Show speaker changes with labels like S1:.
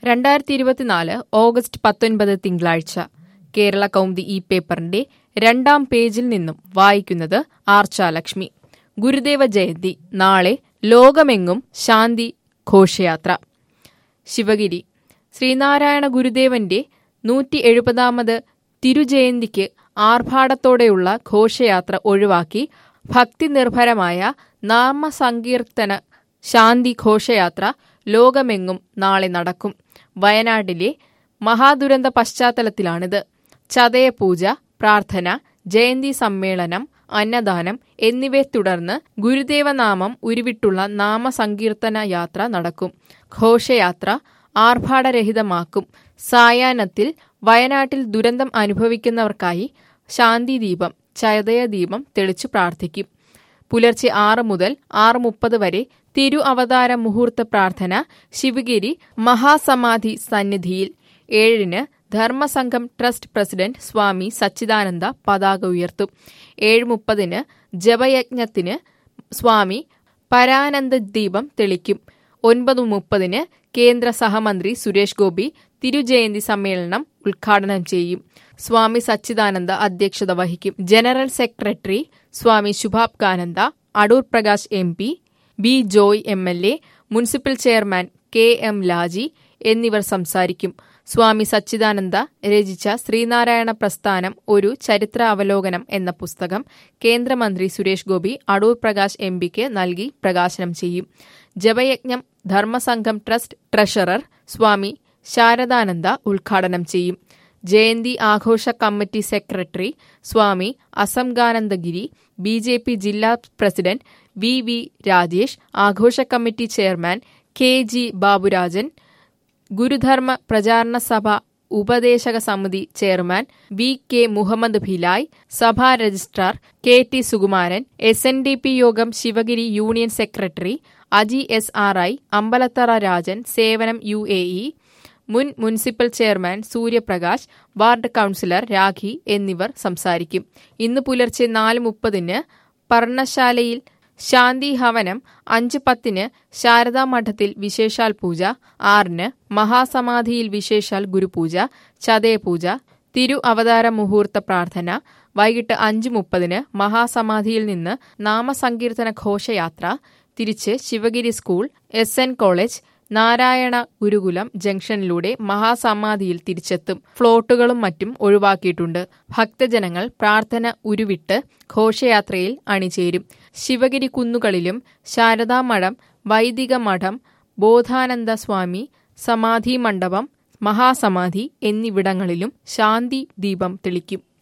S1: രണ്ടായിരത്തി ഇരുപത്തിനാല് ഓഗസ്റ്റ് പത്തൊൻപത് തിങ്കളാഴ്ച കേരള കൗമുദി ഈ പേപ്പറിന്റെ രണ്ടാം പേജിൽ നിന്നും വായിക്കുന്നത് ആർച്ചാലക്ഷ്മി ഗുരുദേവ ജയന്തി നാളെ ലോകമെങ്ങും ശാന്തി ഘോഷയാത്ര ശിവഗിരി ശ്രീനാരായണ ഗുരുദേവന്റെ നൂറ്റി എഴുപതാമത് തിരുജയന്തിക്ക് ആർഭാടത്തോടെയുള്ള ഘോഷയാത്ര ഒഴിവാക്കി ഭക്തിനിർഭരമായ നാമസങ്കീർത്തന ശാന്തി ഘോഷയാത്ര ലോകമെങ്ങും നാളെ നടക്കും വയനാട്ടിലെ മഹാദുരന്ത പശ്ചാത്തലത്തിലാണിത് ചതയപൂജ പ്രാർത്ഥന ജയന്തി സമ്മേളനം അന്നദാനം എന്നിവയെ തുടർന്ന് ഗുരുദേവനാമം ഉരുവിട്ടുള്ള നാമസങ്കീർത്തന യാത്ര നടക്കും ഘോഷയാത്ര ആർഭാടരഹിതമാക്കും സായാഹ്നത്തിൽ വയനാട്ടിൽ ദുരന്തം അനുഭവിക്കുന്നവർക്കായി ശാന്തിദീപം ചതയദീപം തെളിച്ചു പ്രാർത്ഥിക്കും പുലർച്ചെ ആറ് മുതൽ ആറ് മുപ്പത് വരെ തിരു അവതാര മുഹൂർത്ത പ്രാർത്ഥന ശിവഗിരി മഹാസമാധി സന്നിധിയിൽ ഏഴിന് ധർമ്മസംഘം ട്രസ്റ്റ് പ്രസിഡന്റ് സ്വാമി സച്ചിദാനന്ദ പതാക ഉയർത്തും ഏഴ് മുപ്പതിന് ജപയജ്ഞത്തിന് സ്വാമി പരാനന്ദ ദീപം തെളിക്കും ഒൻപത് മുപ്പതിന് കേന്ദ്ര സഹമന്ത്രി സുരേഷ് ഗോപി തിരുജയന്തി സമ്മേളനം ഉദ്ഘാടനം ചെയ്യും സ്വാമി സച്ചിദാനന്ദ അധ്യക്ഷത വഹിക്കും general secretary Swami Shubhangananda Adoor Prakash M P B Joy M L A municipal chairman K M Laji എന്നിവർ സംസാരിക്കും സ്വാമി സച്ചിദാനന്ദ രചിച്ച ശ്രീനാരായണ പ്രസ്ഥാനം ഒരു ചരിത്ര അവലോകനം എന്ന പുസ്തകം കേന്ദ്രമന്ത്രി സുരേഷ് ഗോപി അടൂർ പ്രകാശ് എം പിക്ക് നൽകി പ്രകാശനം ചെയ്യും ജപയജ്ഞം ധർമ്മസംഘം ട്രസ്റ്റ് ട്രഷറർ സ്വാമി ശാരദാനന്ദ ഉദ്ഘാടനം ചെയ്യും ജയന്തി ആഘോഷ committee secretary Swami Asanganandagiri B J P ജില്ലാ പ്രസിഡന്റ് വി വി രാജേഷ് ആഘോഷ committee chairman K G Baburajan ഗുരുധർമ്മ പ്രചാരണ സഭ ഉപദേശക സമിതി chairman V K Muhammad Bhilai സഭാ registrar K T Sukumaran S N D P യോഗം Sivagiri union secretary Aji S R I Ambalathara Rajan സേവനം യു എ ഇ മുൻ municipal chairman Suryaprakash ward councillor Rakhi എന്നിവർ സംസാരിക്കും ഇന്ന് പുലർച്ചെ നാല് മുപ്പതിന് പർണശാലയിൽ ശാന്തി ഹവനം അഞ്ച് പത്തിന് ശാരദാ മഠത്തിൽ വിശേഷാൽ പൂജ ആറിന് മഹാസമാധിയിൽ വിശേഷാൽ ഗുരുപൂജ ചതയപൂജ തിരു അവതാര മുഹൂർത്ത പ്രാർത്ഥന വൈകിട്ട് അഞ്ച് മുപ്പതിന് മഹാസമാധിയിൽ നിന്ന് നാമസങ്കീർത്തന ഘോഷയാത്ര തിരിച്ച് Sivagiri school S N college Narayana Gurukulam ജംഗ്ഷനിലൂടെ മഹാസമാധിയിൽ തിരിച്ചെത്തും ഫ്ലോട്ടുകളും മറ്റും ഒഴിവാക്കിയിട്ടുണ്ട് ഭക്തജനങ്ങൾ പ്രാർത്ഥന ഉരുവിട്ട് ഘോഷയാത്രയിൽ അണിചേരും ശിവഗിരി കുന്നുകളിലും ശാരദാമഠം വൈദിക മഠം ബോധാനന്ദ സ്വാമി സമാധി മണ്ഡപം മഹാസമാധി എന്നിവിടങ്ങളിലും ശാന്തി ദീപം തെളിക്കും